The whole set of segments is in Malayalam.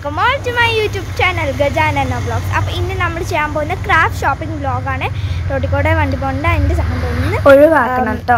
Welcome all to my YouTube channel ഗജാനന്ന വ്ളോഗ്സ് അപ്പോൾ ഇന്ന് നമ്മൾ ചെയ്യാൻ പോകുന്ന ക്രാഫ്റ്റ് ഷോപ്പിംഗ് വ്ളോഗാണ് റോട്ടിക്കൂടെ വണ്ടി പോകേണ്ട അതിൻ്റെ സംഭവം ഒന്ന് ഒഴിവാക്കണം കേട്ടോ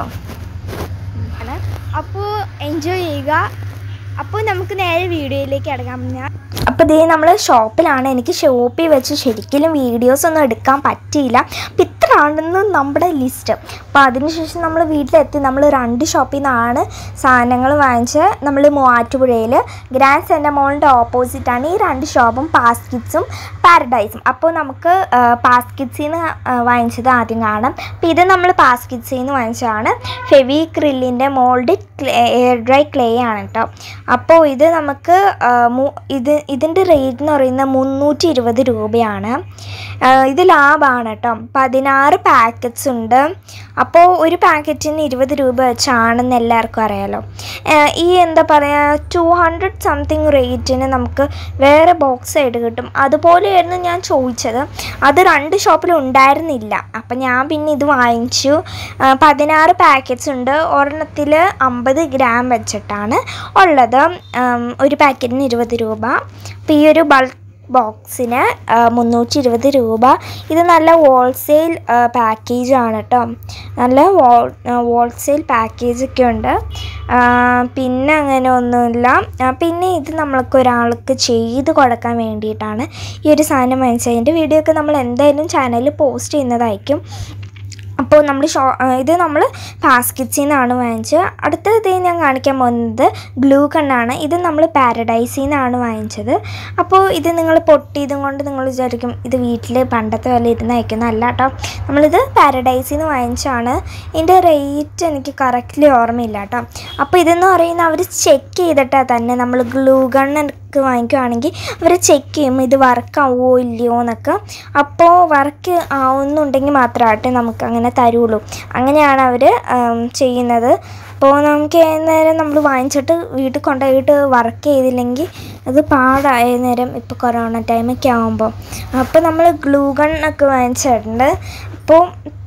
ആണ് അപ്പോൾ എൻജോയ് ചെയ്യുക അപ്പോൾ നമുക്ക് നേരെ വീഡിയോയിലേക്ക് അടങ്ങാം ഞാൻ അപ്പോൾ ഇതേ നമ്മൾ ഷോപ്പിലാണ് എനിക്ക് ഷോപ്പിൽ വെച്ച് ശരിക്കും വീഡിയോസ് ഒന്നും എടുക്കാൻ പറ്റിയില്ല അപ്പം ഇത്രയാണെന്ന് നമ്മുടെ ലിസ്റ്റ് അപ്പോൾ അതിനുശേഷം നമ്മൾ വീട്ടിലെത്തി നമ്മൾ രണ്ട് ഷോപ്പിൽ നിന്നാണ് സാധനങ്ങൾ വാങ്ങിച്ച് നമ്മൾ മൂവാറ്റുപുഴയിൽ ഗ്രാൻഡ് സെൻറ്റർ മോളിൻ്റെ ഓപ്പോസിറ്റാണ് ഈ രണ്ട് ഷോപ്പും പാസ്കിറ്റ്സും പാരഡൈസും അപ്പോൾ നമുക്ക് പാസ്കിറ്റ്സിൽ നിന്ന് വാങ്ങിച്ചത് ആദ്യം കാണാം അപ്പോൾ ഇത് നമ്മൾ പാസ്കിറ്റ്സിൽ നിന്ന് വാങ്ങിച്ചതാണ് ഫെവി ക്രില്ലിൻ്റെ മോൾഡ് എയർ ഡ്രൈ ക്ലേ ആണ് കേട്ടോ അപ്പോൾ ഇത് നമുക്ക് ആ, മു- ഇത് ഇതിൻ്റെ റേറ്റ് എന്ന് പറയുന്നത് മുന്നൂറ്റി ഇരുപത് രൂപയാണ് ആ, ഇത് ലാഭമാണ് കേട്ടോ പതിനാറ് പാക്കറ്റ്സ് ഉണ്ട് അപ്പോൾ ഒരു പാക്കറ്റിന് ഇരുപത് രൂപ വെച്ചാണെന്ന് എല്ലാവർക്കും അറിയാലോ ആ, ഈ എന്താ പറയുക ടു ഹൺഡ്രഡ് സംതിങ് റേറ്റിന് നമുക്ക് വേറെ ബോക്സ് ആയിട്ട് കിട്ടും അതുപോലെയായിരുന്നു ഞാൻ ചോദിച്ചത് അത് രണ്ട് ഷോപ്പിലും ഉണ്ടായിരുന്നില്ല അപ്പം ഞാൻ പിന്നെ ഇത് വാങ്ങിച്ചു ആ, പതിനാറ് പാക്കറ്റ്സ് ഉണ്ട് ഒരെണ്ണത്തിൽ അമ്പത് ഗ്രാം വെച്ചിട്ടാണ് ഉള്ളത് ഉം, ഒരു പാക്കറ്റിന് ഇരുപത് രൂപ അപ്പോൾ ഈ ഒരു ബൾക്ക് ബോക്സിന് മുന്നൂറ്റി ഇരുപത് രൂപ ഇത് നല്ല ഹോൾസെയിൽ പാക്കേജ് ആണ് കേട്ടോ നല്ല വോൾ ഹോൾസെയിൽ പാക്കേജ് ഒക്കെ ഉണ്ട് ആ, പിന്നെ അങ്ങനെ ഒന്നുമില്ല ആ, പിന്നെ ഇത് നമ്മൾക്ക് ഒരാൾക്ക് ചെയ്ത് കൊടുക്കാൻ വേണ്ടിയിട്ടാണ് ഈ ഒരു സാധനം വാങ്ങിച്ചതിൻ്റെ വീഡിയോ ഒക്കെ നമ്മൾ എന്തായാലും ചാനലിൽ പോസ്റ്റ് ചെയ്യുന്നതായിരിക്കും അപ്പോൾ നമ്മൾ ഷോ ആ, ഇത് നമ്മൾ പാസ്കിറ്റ്സിൽ നിന്നാണ് വാങ്ങിച്ചത് അടുത്തത് ഞാൻ കാണിക്കാൻ പോകുന്നത് ഗ്ലൂ കണ്ണാണ് ഇത് നമ്മൾ പാരഡൈസിൽ നിന്നാണ് വാങ്ങിച്ചത് അപ്പോൾ ഇത് നിങ്ങൾ പൊട്ടിയതും കൊണ്ട് നിങ്ങൾ വിചാരിക്കും ഇത് വീട്ടിൽ പണ്ടത്തെ പോലെ ഇരുന്ന് അയക്കുന്ന അല്ല കേട്ടോ നമ്മളിത് പാരഡൈസിൽ നിന്ന് വാങ്ങിച്ചാണ് ഇതിൻ്റെ റേറ്റ് എനിക്ക് കറക്റ്റ്ലി ഓർമ്മയില്ല കേട്ടോ അപ്പോൾ ഇതെന്ന് പറയുന്നത് അവർ ചെക്ക് ചെയ്തിട്ടാണ് തന്നെ നമ്മൾ ഗ്ലൂ ഗണ്ണൊക്കെ വാങ്ങിക്കുവാണെങ്കിൽ അവർ ചെക്ക് ചെയ്യും ഇത് വർക്ക് ആവുമോ ഇല്ലയോ എന്നൊക്കെ അപ്പോൾ വർക്ക് ആവുന്നുണ്ടെങ്കിൽ മാത്രമായിട്ട് നമുക്ക് അങ്ങനെ തരുള്ളൂ അങ്ങനെയാണ് അവർ ചെയ്യുന്നത് അപ്പോൾ നമുക്ക് നേരം നമ്മൾ വാങ്ങിച്ചിട്ട് വീട്ടിൽ കൊണ്ടുപോയിട്ട് വർക്ക് ചെയ്തില്ലെങ്കിൽ അത് പാടായ നേരം ഇപ്പോൾ കൊറോണ ടൈമൊക്കെ ആകുമ്പോൾ അപ്പോൾ നമ്മൾ ഗ്ലൂ ഗണ്ണൊക്കെ വാങ്ങിച്ചിട്ടുണ്ട് അപ്പോൾ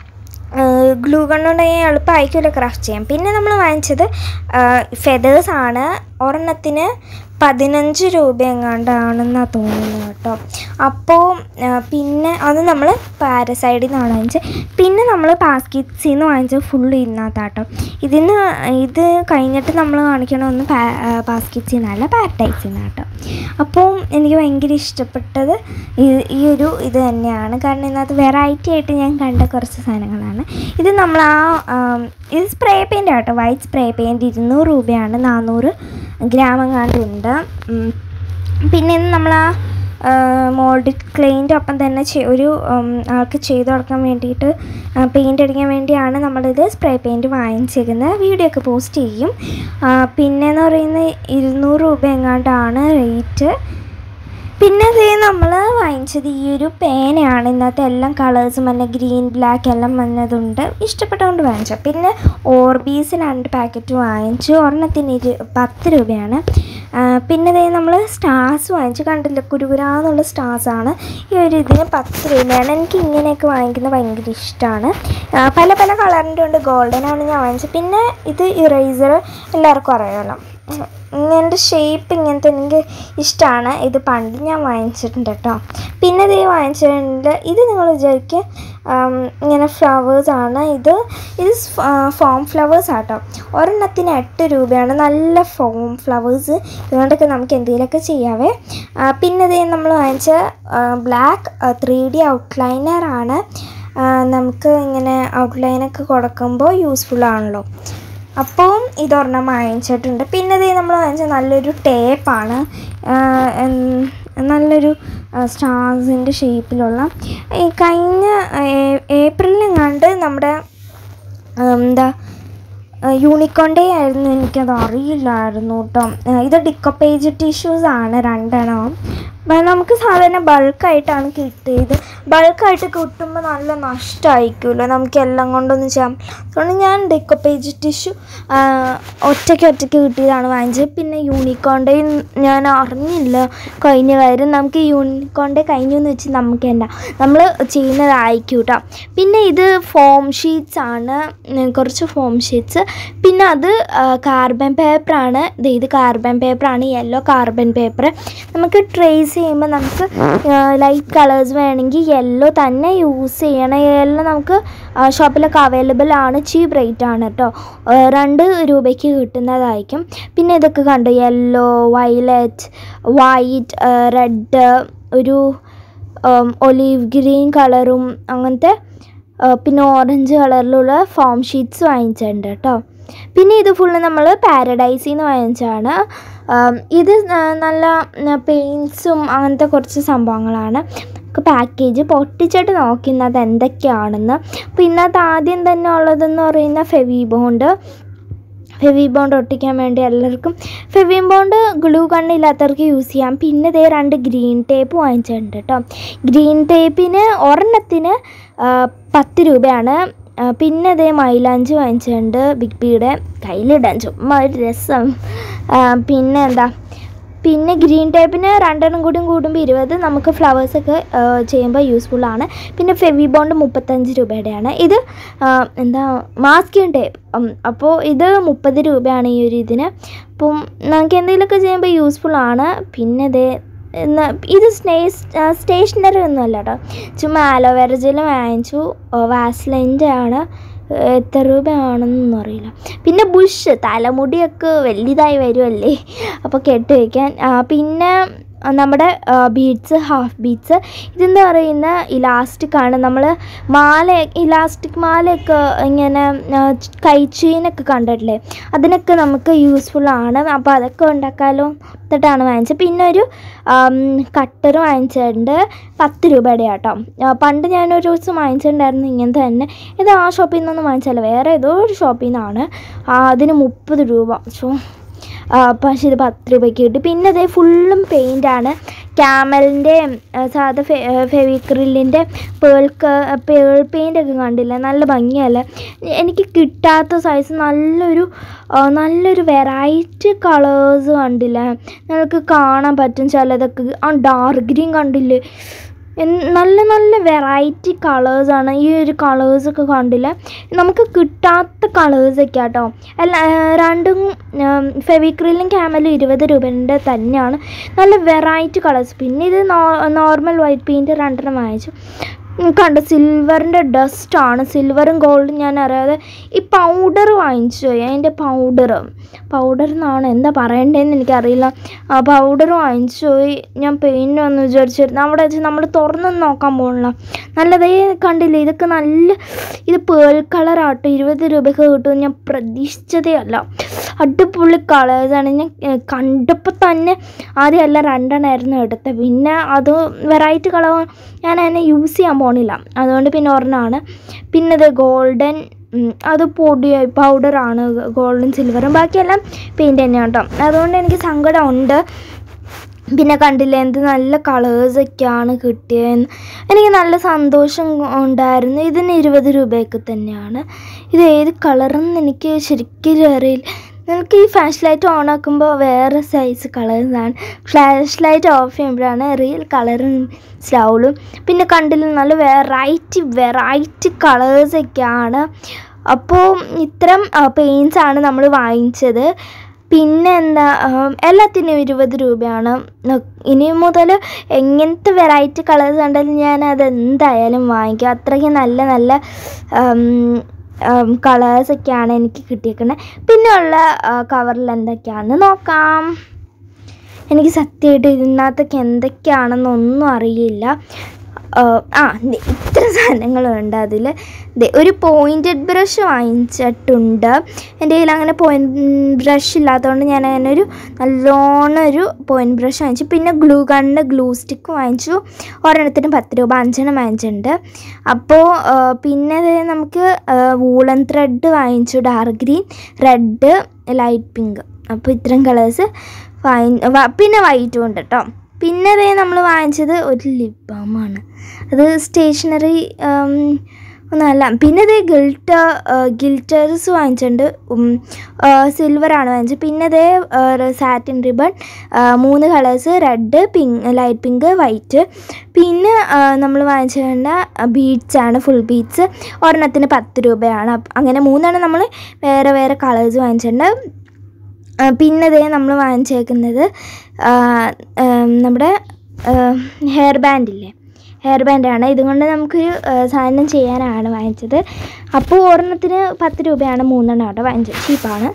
ഗ്ലൂ ഗണ്ണുണ്ടെങ്കിൽ എളുപ്പമായിരിക്കുമല്ലോ ക്രാഫ്റ്റ് ചെയ്യാം പിന്നെ നമ്മൾ വാങ്ങിച്ചത് ഫെതേഴ്സ് ആണ് ഒരെണ്ണത്തിന് പതിനഞ്ച് രൂപ എങ്ങാണ്ടാണെന്നാണ് തോന്നുന്നത് കേട്ടോ അപ്പോൾ ആ, പിന്നെ അത് നമ്മൾ പാരസൈഡിൽ നിന്നാണ് വാങ്ങിച്ചത് പിന്നെ നമ്മൾ പാസ്കിറ്റ്സിൽ നിന്ന് വാങ്ങിച്ചത് ഫുള്ള് ഇതിനകത്താട്ടോ ഇതിന് ഇത് കഴിഞ്ഞിട്ട് നമ്മൾ കാണിക്കണമെന്ന് പാ പാസ്കിറ്റ്സിൽ നിന്നല്ല പാരഡൈസിൽ നിന്നാണ് കേട്ടോ അപ്പോൾ എനിക്ക് ഭയങ്കര ഇഷ്ടപ്പെട്ടത് ഈ- ഈ ഒരു ഇത് തന്നെയാണ് കാരണം ഇതിനകത്ത് വെറൈറ്റി ആയിട്ട് ഞാൻ കണ്ട കുറച്ച് സാധനങ്ങളാണ് ഇത് നമ്മൾ ആ ആം, ഇത് spray paint auto white spray paint ഇരുന്നൂറ് രൂപയാണ് നാനൂറ് ഗ്രാം എങ്ങാണ്ടുണ്ട് ഉം. പിന്നെ ഇത് നമ്മൾ ആ മോൾഡ് ക്ലെയിൻ്റെ ഒപ്പം തന്നെ ചെ- ഒരു ഉം, ആൾക്ക് ചെയ്ത് കൊടുക്കാൻ വേണ്ടിയിട്ട് പെയിൻ്റ് അടിക്കാൻ വേണ്ടിയാണ് നമ്മളിത് സ്പ്രേ പെയിൻറ്റ് വാങ്ങിച്ചിരിക്കുന്നത് വീഡിയോ ഒക്കെ പോസ്റ്റ് ചെയ്യും ആ, പിന്നെന്ന് പറയുന്നത് ഇരുന്നൂറ് രൂപ എങ്ങാണ്ടാണ് റേറ്റ് പിന്നെ അതേ നമ്മൾ വാങ്ങിച്ചത് ഈ ഒരു പേനയാണ് ഇന്നത്തെ എല്ലാം കളേഴ്സും മഞ്ഞ ഗ്രീൻ ബ്ലാക്ക് എല്ലാം മഞ്ഞതുണ്ട് ഇഷ്ടപ്പെട്ടുകൊണ്ട് വാങ്ങിച്ചു പിന്നെ ഓർബീസ് രണ്ട് പാക്കറ്റ് വാങ്ങിച്ചു ഒരെണ്ണത്തിന് ഇരു പത്ത് രൂപയാണ് ആ, പിന്നെ ദേ നമ്മൾ സ്റ്റാർസ് വാങ്ങിച്ചു കണ്ടില്ല കുരുകുരാന്നുള്ള സ്റ്റാർസാണ് ഈ ഒരു ഇതിന് പത്ത് രൂപയാണ് എനിക്ക് ഇങ്ങനെയൊക്കെ വാങ്ങിക്കുന്നത് ഭയങ്കര ഇഷ്ടമാണ് ആ, പല പല കളറിൻ്റെ ഉണ്ട് ഗോൾഡനാണ് ഞാൻ വാങ്ങിച്ചത് പിന്നെ ഇത് ഇറേസർ എല്ലാവർക്കും അറിയാമല്ലോ ഇങ്ങനത്തെ ഷേപ്പ് ഇങ്ങനത്തെ എനിക്ക് ഇഷ്ടമാണ് ഇത് പണ്ട് ഞാൻ വാങ്ങിച്ചിട്ടുണ്ട് കേട്ടോ പിന്നെ ഇത് വാങ്ങിച്ചിട്ടുണ്ട് ഇത് നിങ്ങൾ വിചാരിക്കുക ആം, ഇങ്ങനെ ഫ്ലവേഴ്സാണ് ഇത് ഇത് ഫോം ഫ്ലവേഴ്സ് ആട്ടോ ഒരെണ്ണത്തിന് എട്ട് രൂപയാണ് നല്ല ഫോം ഫ്ലവേഴ്സ് ഇതുകൊണ്ടൊക്കെ നമുക്ക് എന്തെങ്കിലുമൊക്കെ ചെയ്യാവേ ആ, പിന്നെ ഇത് നമ്മൾ വാങ്ങിച്ച ബ്ലാക്ക് ത്രീ ഡി ഔട്ട്ലൈനറാണ് നമുക്ക് ഇങ്ങനെ ഔട്ട്ലൈനൊക്കെ കൊടുക്കുമ്പോൾ യൂസ്ഫുൾ ആണല്ലോ അപ്പോൾ ഇതൊരെണ്ണം വാങ്ങിച്ചിട്ടുണ്ട് പിന്നെ ഇത് നമ്മൾ വാങ്ങിച്ച നല്ലൊരു ടേപ്പാണ് നല്ലൊരു സ്റ്റാർസിൻ്റെ ഷേപ്പിലുള്ള ഈ കഴിഞ്ഞ ഏ- ഏപ്രിലിലെങ്ങാണ്ട് നമ്മുടെ ആ, എന്താ യൂണിക്കോൺ ഡേ ആയിരുന്നു എനിക്കത് അറിയില്ലായിരുന്നു കേട്ടോ ആ, ഇത് ഡിക്കോപ്പേജ് ടിഷ്യൂസ് ആണ് രണ്ടെണ്ണം ബ- നമുക്ക് സാധാരണ ബൾക്കായിട്ടാണ് കിട്ടിയത് ബൾക്കായിട്ട് കിട്ടുമ്പോൾ നല്ല നഷ്ടമായിരിക്കുമല്ലോ നമുക്ക് എല്ലാം കൊണ്ടൊന്നും ചെയ്യാം അതുകൊണ്ട് ഞാൻ ഡെക്കോപ്പേജ് ടിഷ്യൂ ഒറ്റയ്ക്ക് ഒറ്റയ്ക്ക് കിട്ടിയതാണ് വാങ്ങിച്ചത് പിന്നെ യൂണിക്കോണ്ടേ ഞാൻ അറിഞ്ഞില്ല കഴിഞ്ഞ കാര്യം നമുക്ക് യൂണിക്കോണ്ടേ കഴിഞ്ഞു എന്ന് വെച്ച് നമുക്ക് എന്താ നമ്മൾ ചെയ്യുന്നതായിരിക്കും കേട്ടോ പിന്നെ ഇത് ഫോം ഷീറ്റ്സ് ആണ് ഉം, കുറച്ച് ഫോം ഷീറ്റ്സ് പിന്നെ അത് കാർബൺ പേപ്പറാണ് ഇത് ഇത് കാർബൺ പേപ്പറാണ് യെല്ലോ കാർബൺ പേപ്പർ നമുക്ക് ട്രേസ് ചെയ്യുമ്പോൾ നമുക്ക് ലൈറ്റ് കളേഴ്സ് വേണമെങ്കിൽ യെല്ലോ തന്നെ യൂസ് ചെയ്യണം യെല്ലോ നമുക്ക് ഷോപ്പിലൊക്കെ അവൈലബിൾ ആണ് ചീപ്പ് റേറ്റ് ആണ് കേട്ടോ ആ, രണ്ട് രൂപയ്ക്ക് കിട്ടുന്നതായിരിക്കും പിന്നെ ഇതൊക്കെ കണ്ടു യെല്ലോ വയലറ്റ് വൈറ്റ് റെഡ് ഒരു ഒലീവ് ഗ്രീൻ കളറും അങ്ങനത്തെ ആ, പിന്നെ ഓറഞ്ച് കളറിലുള്ള ഫോം ഷീറ്റ്സ് വാങ്ങിച്ചിട്ടുണ്ട് കേട്ടോ പിന്നെ ഇത് ഫുള്ള് നമ്മൾ പാരഡൈസിൽ നിന്ന് വാങ്ങിച്ചതാണ് ആം, ഇത് ന- നല്ല പെയിൻസും അങ്ങനത്തെ കുറച്ച് സംഭവങ്ങളാണ് നമുക്ക് പാക്കേജ് പൊട്ടിച്ചിട്ട് നോക്കുന്നത് എന്തൊക്കെയാണെന്ന് അപ്പോൾ ഇന്നത്തെ ആദ്യം തന്നെ ഉള്ളതെന്ന് പറയുന്ന ഫെവി ബോണ്ട് ഫെവി ബോണ്ട് ഒട്ടിക്കാൻ വേണ്ടി എല്ലാവർക്കും ഫെവി ബോണ്ട് ഗ്ലൂ കണ്ണില്ലാത്തവർക്ക് യൂസ് ചെയ്യാം പിന്നെ ഇതേ രണ്ട് ഗ്രീൻ ടേപ്പ് വാങ്ങിച്ചിട്ടുണ്ട് കേട്ടോ ഗ്രീൻ ടേപ്പിന് ഒരെണ്ണത്തിന് ആ, പത്ത് രൂപയാണ് ആ, പിന്നെ ഇതേ മൈലാഞ്ചി വാങ്ങിച്ചിട്ടുണ്ട് ബിഗ് ബിയുടെ കയ്യിലിടാൻ ചുമ്മാ ഒരു രസം ആ, പിന്നെ എന്താ പിന്നെ ഗ്രീൻ ടേപ്പിന് രണ്ടെണ്ണം കൂടിയും കൂടുമ്പോൾ ഇരുപത് നമുക്ക് ഫ്ലവേഴ്സൊക്കെ ചെയ്യുമ്പോൾ യൂസ്ഫുള്ളാണ് പിന്നെ ഫെവി ബോണ്ട് മുപ്പത്തഞ്ച് രൂപയുടെയാണ് ഇത് ആ, എന്താ മാസ്കിൻ ടേപ്പ് അപ്പോൾ ഇത് മുപ്പത് രൂപയാണ് ഈ ഒരു ഇതിന് അപ്പം നമുക്ക് എന്തെങ്കിലുമൊക്കെ ചെയ്യുമ്പോൾ യൂസ്ഫുള്ളാണ് പിന്നെ ഇതേ എന്നാ- ഇത് സ്നേ സ്റ്റേഷനറി ഒന്നും അല്ല കേട്ടോ ചുമ്മാ ആലോവേര ജെൽ വാങ്ങിച്ചു വാസ്ലൈൻ്റെ ആണ് എത്ര രൂപയാണെന്നൊന്നും അറിയില്ല പിന്നെ ബുഷ് തലമുടിയൊക്കെ വലുതായി വരുമല്ലേ അപ്പോൾ കെട്ടി വയ്ക്കാൻ ആ, പിന്നെ നമ്മുടെ ബീഡ്സ് ഹാഫ് ബീഡ്സ് ഇതെന്താ പറയുന്ന ഇലാസ്റ്റിക് ആണ് നമ്മൾ മാല ഇലാസ്റ്റിക് മാലയൊക്കെ ഇങ്ങനെ ആ, കൈ ചെയിനൊക്കെ കണ്ടിട്ടില്ലേ അതിനൊക്കെ നമുക്ക് യൂസ്ഫുൾ ആണ് അപ്പോൾ അതൊക്കെ ഉണ്ടാക്കാമല്ലോ എന്നിട്ടാണ് വാങ്ങിച്ചത് പിന്നെ ഒരു കട്ടർ വാങ്ങിച്ചിട്ടുണ്ട് പത്ത് രൂപയുടെ കേട്ടോ ആ, പണ്ട് ഞാനൊരു ദിവസം വാങ്ങിച്ചിട്ടുണ്ടായിരുന്നു ഇങ്ങനത്തെ തന്നെ ഇത് ആ ഷോപ്പിൽ നിന്നൊന്നും വാങ്ങിച്ചല്ല വേറെ ഏതോ ഒരു ഷോപ്പിൽ നിന്നാണ് ആ, അതിന് മുപ്പത് രൂപ സോ പക്ഷേ ഇത് പത്ത് രൂപയ്ക്ക് കിട്ടി പിന്നെ ഇതേ ഫുള്ളും പെയിൻ്റാണ് ക്യാമലിൻ്റെ സാധാ ഫെ ഫെവിക്രിലിൻ്റെ പേൾക്ക് പേൾ പെയിൻ്റ് ഒക്കെ കണ്ടില്ല നല്ല ഭംഗിയല്ലേ എനിക്ക് കിട്ടാത്ത സൈസ് നല്ലൊരു ആ, നല്ലൊരു വെറൈറ്റി കളേഴ്സ് കണ്ടില്ല നിങ്ങൾക്ക് കാണാൻ പറ്റും ചിലതൊക്കെ ആ ഡാർക്ക് ഗ്രീൻ കണ്ടില്ലേ എൻ- നല്ല നല്ല വെറൈറ്റി കളേഴ്സാണ് ഈ ഒരു കളേഴ്സൊക്കെ കണ്ടില്ല നമുക്ക് കിട്ടാത്ത കളേഴ്സൊക്കെ കേട്ടോ അല്ല ആ, രണ്ടും ഫെവിക്രിലും ക്യാമലും ഇരുപത് രൂപേൻ്റെ തന്നെയാണ് നല്ല വെറൈറ്റി കളേഴ്സ് പിന്നെ ഇത് നോർമൽ വൈറ്റ് പെയിൻറ്റ് രണ്ടെണ്ണം വാങ്ങിച്ചു ഉം, കണ്ടോ സിൽവറിൻ്റെ ഡസ്റ്റാണ് സിൽവറും ഗോൾഡും ഞാൻ അറിയാതെ ഈ പൗഡർ വാങ്ങിച്ചു പോയി അതിൻ്റെ പൗഡർ പൗഡർ എന്നാണ് എന്താ പറയണ്ടതെന്ന് എനിക്കറിയില്ല ആ പൗഡർ വാങ്ങിച്ചു പോയി ഞാൻ പെയിൻറ്റ് വന്ന് വിചാരിച്ചിരുന്നു അവിടെ വെച്ച് നമ്മൾ തുറന്നൊന്നും നോക്കാൻ പോകണില്ല നല്ലതേ കണ്ടില്ലേ ഇതൊക്കെ നല്ല ഇത് പേൾ കളറാട്ടോ ഇരുപത് രൂപയ്ക്ക് കിട്ടുമെന്ന് ഞാൻ പ്രതീക്ഷിച്ചതേ അല്ല അടിപൊളി കളേഴ്സാണ് ഞാൻ ഏഹ്, കണ്ടപ്പോൾ തന്നെ ആദ്യം എല്ലാം രണ്ടെണ്ണമായിരുന്നു എടുത്തത് പിന്നെ അത് വെറൈറ്റി കളർ ഞാൻ അതിനെ യൂസ് ചെയ്യാൻ പോണില്ല അതുകൊണ്ട് പിന്നെ ഒരെണ്ണമാണ് പിന്നെ ഇത് ഗോൾഡൻ ഉം, അത് പൊടി പൗഡറാണ് ഗോൾഡൻ സിൽവറും ബാക്കിയെല്ലാം പെയിൻറ്റ് തന്നെയാണ് കേട്ടോ അതുകൊണ്ട് എനിക്ക് സങ്കടമുണ്ട് പിന്നെ കണ്ടില്ലേ എന്ത് നല്ല കളേഴ്സൊക്കെയാണ് കിട്ടിയത് എനിക്ക് നല്ല സന്തോഷം ഉണ്ടായിരുന്നു ഇതിന് ഇരുപത് രൂപയൊക്കെ തന്നെയാണ് ഇത് ഏത് കളറെന്ന് എനിക്ക് ശരിക്കും അറിയില്ല നമുക്ക് ഈ ഫ്ലാഷ് ലൈറ്റ് ഓൺ ആക്കുമ്പോൾ വേറെ സൈസ് കളേഴ്സാണ് ഫ്ലാഷ് ലൈറ്റ് ഓഫ് ചെയ്യുമ്പോഴാണ് റിയൽ കളർ മനസ്സിലാവുള്ളൂ പിന്നെ കണ്ടില്ല നല്ല വെറൈറ്റി വെറൈറ്റി കളേഴ്സൊക്കെയാണ് അപ്പോൾ ഇത്തരം പെയിൻസ് ആണ് നമ്മൾ വാങ്ങിച്ചത് പിന്നെ എന്താ ആം, എല്ലാത്തിനും ഇരുപത് രൂപയാണ് ന- ഇനി മുതൽ എങ്ങനത്തെ വെറൈറ്റി കളേഴ്സ് കണ്ടാലും ഞാൻ അത് എന്തായാലും വാങ്ങിക്കും അത്രയ്ക്ക് നല്ല നല്ല കളേഴ്സൊക്കെയാണ് എനിക്ക് കിട്ടിയേക്കുന്നത് പിന്നെ ഉള്ള കവറിൽ എന്തൊക്കെയാണെന്ന് നോക്കാം എനിക്ക് സത്യമായിട്ട് ഇതിനകത്തൊക്കെ എന്തൊക്കെയാണെന്നൊന്നും അറിയില്ല ആ, ആ ദേ ഇത്ര സാധനങ്ങളുണ്ട് അതിൽ ഒരു പോയിൻറ്റഡ് ബ്രഷ് വാങ്ങിച്ചിട്ടുണ്ട് എൻ്റെ കയ്യിൽ അങ്ങനെ പോയിൻറ്റ് ബ്രഷ് ഇല്ലാത്തതുകൊണ്ട് ഞാൻ അങ്ങനെ ഒരു നല്ലോണം ഒരു പോയിൻറ്റ് ബ്രഷ് വാങ്ങിച്ചു പിന്നെ ഗ്ലൂ ഗണ്ണ് ഗ്ലൂ സ്റ്റിക്ക് വാങ്ങിച്ചു ഒരെണ്ണത്തിന് പത്ത് രൂപ അഞ്ചെണ്ണം വാങ്ങിച്ചിട്ടുണ്ട് അപ്പോൾ ആ, പിന്നെ ദേ നമുക്ക് വൂളൻ ത്രെഡ് വാങ്ങിച്ചു dark green red light pink അപ്പോൾ ഇത്രയും കളേഴ്സ് വാങ്ങി വ- പിന്നെ വൈറ്റും ഉണ്ട് കേട്ടോ പിന്നെ അതേ നമ്മൾ വാങ്ങിച്ചത് ഒരു ലിപ് ബാമാണ് അത് സ്റ്റേഷനറി ഒന്നല്ല പിന്നെ അതേ ഗിൽട്ടർ ഗിൽറ്റേഴ്സ് വാങ്ങിച്ചിട്ടുണ്ട് സിൽവറാണ് വാങ്ങിച്ചത് പിന്നെ അതേ സാറ്റിൻ റിബൺ മൂന്ന് colours red pink light pink white പിന്നെ നമ്മൾ വാങ്ങിച്ചിട്ടുണ്ട് ബീഡ്സ് ആണ് ഫുൾ ബീഡ്സ് ഒരെണ്ണത്തിന് പത്ത് രൂപയാണ് അപ്പ- അങ്ങനെ മൂന്നെണ്ണം നമ്മൾ വേറെ വേറെ കളേഴ്സ് വാങ്ങിച്ചിട്ടുണ്ട് ആ, പിന്നെ ദേ നമ്മൾ വാങ്ങിച്ചേക്കുന്നത് ആ, ഉം, നമ്മുടെ ഹെയർ ബാൻഡില്ലേ ഹെയർ ബാൻഡാണ് ഇതുകൊണ്ട് നമുക്കൊരു ആ, സാധനം ചെയ്യാനാണ് വാങ്ങിച്ചത് അപ്പോൾ ഒരെണ്ണത്തിന് പത്ത് രൂപയാണ് മൂന്നെണ്ണം കേട്ടോ വാങ്ങിച്ചത് ചീപ്പാണ്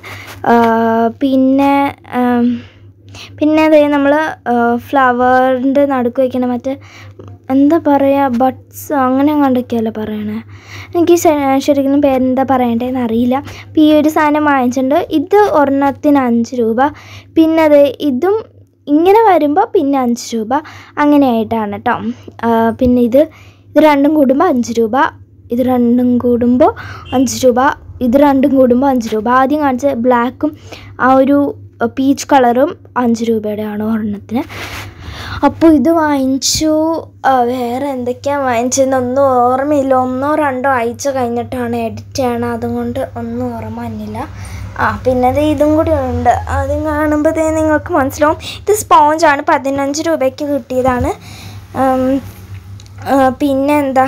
പിന്നെ ആം, പിന്നെ അതേ നമ്മൾ ഫ്ലവറിൻ്റെ നടുക്ക് വയ്ക്കണ മറ്റേ എന്താ പറയുക ബഡ്സ് അങ്ങനെ കണ്ടൊക്കെയല്ലേ പറയണേ എനിക്ക് ശ- ശരിക്കും പേരെന്താ പറയണ്ടേന്ന് അറിയില്ല അപ്പോൾ ഈ ഒരു സാധനം വാങ്ങിച്ചിട്ടുണ്ട് ഇത് ഒരെണ്ണത്തിന് അഞ്ച് രൂപ പിന്നെ അത് ഇതും ഇങ്ങനെ വരുമ്പോൾ പിന്നെ അഞ്ച് രൂപ അങ്ങനെയായിട്ടാണ് കേട്ടോ പിന്നെ ഇത് ഇത് രണ്ടും കൂടുമ്പോൾ അഞ്ച് രൂപ ഇത് രണ്ടും കൂടുമ്പോൾ അഞ്ച് രൂപ ഇത് രണ്ടും കൂടുമ്പോൾ അഞ്ച് രൂപ ആദ്യം കാണിച്ച ബ്ലാക്കും ആ ഒരു പീച്ച് കളറും അഞ്ച് രൂപയുടെയാണ് ഒരെണ്ണത്തിന് അപ്പോൾ ഇത് വാങ്ങിച്ചു ആ, വേറെ എന്തൊക്കെയാണ് വാങ്ങിച്ചതെന്ന് ഒന്നും ഓർമ്മയില്ല ഒന്നോ രണ്ടോ ആഴ്ച കഴിഞ്ഞിട്ടാണ് എഡിറ്റ് ചെയ്യണം അതുകൊണ്ട് ഒന്നും ഓർമ്മ വന്നില്ല ആ പിന്നെ ദേ ഇതും കൂടി ഉണ്ട് അത് കാണുമ്പോഴത്തേ നിങ്ങൾക്ക് മനസ്സിലാവും ഇത് സ്പോഞ്ചാണ് പതിനഞ്ച് രൂപയ്ക്ക് കിട്ടിയതാണ് ഉം, ആ, പിന്നെ എന്താ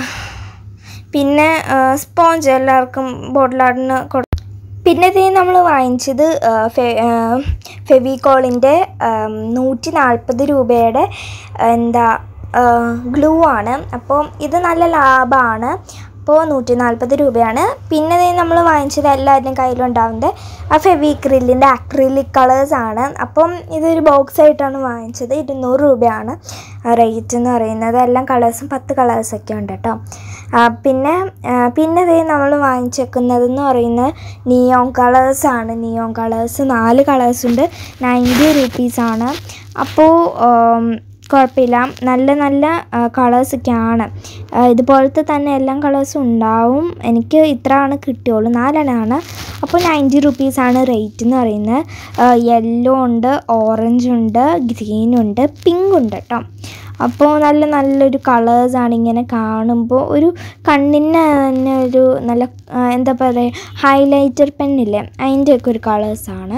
പിന്നെ സ്പോഞ്ച് എല്ലാവർക്കും ബോട്ടിൽ ആർട്ടിന് കൊടു പിന്നെ ഇതേ നമ്മൾ വാങ്ങിച്ചത് ആ, ഫെ- ആ, ഫെവിക്കോളിൻ്റെ നൂറ്റി നാൽപ്പത് രൂപയുടെ എന്താ ഗ്ലൂ ആണ് അപ്പോൾ ഇത് നല്ല ലാഭമാണ് അപ്പോൾ നൂറ്റി നാൽപ്പത് രൂപയാണ് പിന്നെ ദേ നമ്മൾ വാങ്ങിച്ചത് എല്ലാവരുടെയും കയ്യിലുണ്ടാവുന്നത് ആ ഫെവിക്രില്ലിൻ്റെ അക്രിലിക് കളേഴ്സ് ആണ് അപ്പം ഇതൊരു ബോക്സ് ആയിട്ടാണ് വാങ്ങിച്ചത് ഇരുന്നൂറ് രൂപയാണ് റേറ്റ് എന്ന് പറയുന്നത് എല്ലാം കളേഴ്സും പത്ത് കളേഴ്സൊക്കെ ഉണ്ട് കേട്ടോ ആ, പിന്നെ ആ, പിന്നെ ദേ നമ്മൾ വാങ്ങിച്ചേക്കുന്നതെന്ന് പറയുന്നത് നിയോൺ കളേഴ്സാണ് നിയോൺ കളേഴ്സ് നാല് കളേഴ്സ് ഉണ്ട് നയൻറ്റി റുപ്പീസാണ് അപ്പോൾ ആം, കുഴപ്പമില്ല നല്ല നല്ല കളേഴ്സൊക്കെയാണ് ഇതുപോലത്തെ തന്നെ എല്ലാം കളേഴ്സും ഉണ്ടാവും എനിക്ക് ഇത്രയാണ് കിട്ടിയുള്ളൂ നാലെണ്ണമാണ് അപ്പോൾ നയൻറ്റി റുപ്പീസാണ് റേറ്റ് എന്ന് പറയുന്നത് യെല്ലോ ഉണ്ട് ഓറഞ്ച് ഉണ്ട് ഗ്രീൻ ഉണ്ട് പിങ്ക് ഉണ്ട് കേട്ടോ അപ്പോൾ നല്ല നല്ലൊരു കളേഴ്സാണ് ഇങ്ങനെ കാണുമ്പോൾ ഒരു കണ്ണിന് തന്നെ ഒരു നല്ല ആ, എന്താ പറയുക ഹൈലൈറ്റർ പെന്നില്ലേ അതിൻ്റെയൊക്കെ ഒരു കളേഴ്സാണ്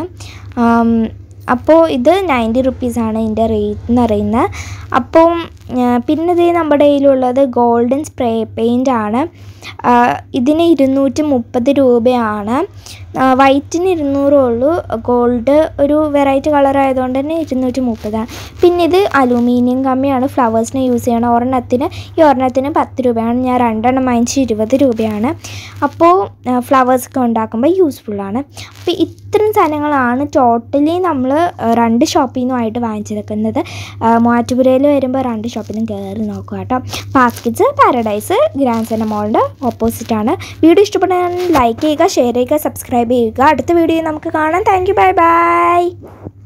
അപ്പോൾ ഇത് നയൻറ്റി റുപ്പീസാണ് ഇതിൻ്റെ റേറ്റ് എന്ന് പറയുന്നത് അപ്പം ആ, പിന്നെ ഇത് നമ്മുടെ കയ്യിലുള്ളത് ഗോൾഡൻ സ്പ്രേ പെയിൻ്റ് ആണ് ആ, ഇതിന് ഇരുന്നൂറ്റി മുപ്പത് രൂപയാണ് ആ, വൈറ്റിന് ഇരുന്നൂറേ ഉള്ളൂ ഗോൾഡ് ഒരു വെറൈറ്റി കളർ ആയതുകൊണ്ട് തന്നെ ഇരുന്നൂറ്റി മുപ്പതാണ് പിന്നെ ഇത് അലൂമിനിയം കമ്മിയാണ് ഫ്ലവേഴ്സിന് യൂസ് ചെയ്യണം ഒരെണ്ണത്തിന് ഈ ഒരെണ്ണത്തിന് പത്ത് രൂപയാണ് ഞാൻ രണ്ടെണ്ണം വാങ്ങിച്ച് ഇരുപത് രൂപയാണ് അപ്പോൾ ഫ്ലവേഴ്സൊക്കെ ഉണ്ടാക്കുമ്പോൾ യൂസ്ഫുള്ളാണ് അപ്പോൾ ഇത്രയും സാധനങ്ങളാണ് ടോട്ടലി നമ്മൾ രണ്ട് ഷോപ്പിൽ നിന്നുമായിട്ട് വാങ്ങിച്ചെടുക്കുന്നത് മൂവാറ്റുപുരയിൽ വരുമ്പോൾ രണ്ട് ഷോപ്പിലും കയറി നോക്കുക കേട്ടോ പാസ്കിറ്റ്സ് പാരഡൈസ് ഗ്രാൻഡ് സെന മോളിൻ്റെ ഓപ്പോസിറ്റാണ് വീഡിയോ ഇഷ്ടപ്പെട്ടാൽ ലൈക്ക് ചെയ്യുക ഷെയർ ചെയ്യുക സബ്സ്ക്രൈബ് ചെയ്യുക അടുത്ത വീഡിയോ നമുക്ക് കാണാം താങ്ക് യു ബൈ ബൈ